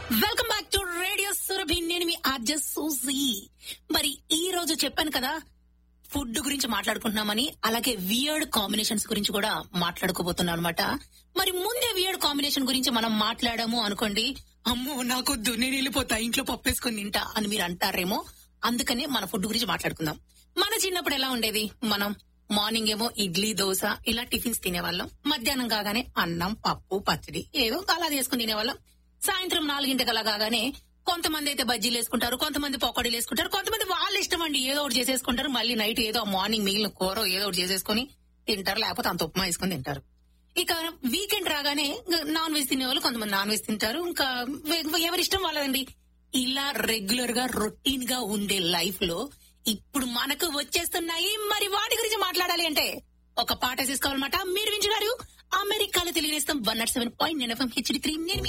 welcome back to radio Surabhi నేను మీ ఆర్జ సూజీ మరి ఈ రోజు చెప్పాను కదా ఫుడ్ గురించి మాట్లాడుకుంటున్నామని అలాగే వియర్డ్ కాంబినేషన్స్ గురించి కూడా మాట్లాడుకోబోతున్నాం అనమాట మరి ముందే వియర్డ్ కాంబినేషన్ గురించి మనం మాట్లాడాము అనుకోండి అమ్మో నాకొద్దు నేను వెళ్ళిపోతా ఇంట్లో పప్పేసుకొని తింటా అని మీరు అంటారేమో అందుకనే మన ఫుడ్ గురించి మాట్లాడుకుందాం మన చిన్నప్పుడు ఎలా ఉండేది మనం మార్నింగ్ ఏమో ఇడ్లీ దోశ ఇలా టిఫిన్స్ తినేవాళ్ళం మధ్యాహ్నం కాగానే అన్నం పప్పు పచ్చడి ఏదో అలా చేసుకుని తినేవాళ్ళం సాయంత్రం నాలుగింటికి అలా కాగానే కొంతమంది అయితే బజ్జీలు వేసుకుంటారు కొంతమంది పకోడీలు వేసుకుంటారు కొంతమంది వాళ్ళ ఇష్టం అండి ఏదో ఒకటి చేసేసుకుంటారు మళ్ళీ నైట్ ఏదో మార్నింగ్ మిగిలిన కూర ఏదో ఒకటి చేసేసుకుని తింటారు లేకపోతే అంత ఉప్మా వేసుకుని తింటారు ఇక వీకెండ్ రాగానే నాన్ వెజ్ తినే వాళ్ళు కొంతమంది నాన్ వెజ్ తింటారు ఇంకా వె- ఎవరి ఇష్టం వాళ్ళదండి ఇలా రెగ్యులర్ గా రొటీన్ గా ఉండే లైఫ్ లో ఇప్పుడు మనకు వచ్చేస్తున్నాయి మరి వాటి గురించి మాట్లాడాలి అంటే ఒక పాట తీసుకోవాలన్నమాట మీరు వింటున్నారు అమెరికాలో తెలియజేస్తాం వన్ నాట్ సెవెన్ పాయింట్ నేను హెచ్డి త్రీ నేను మీ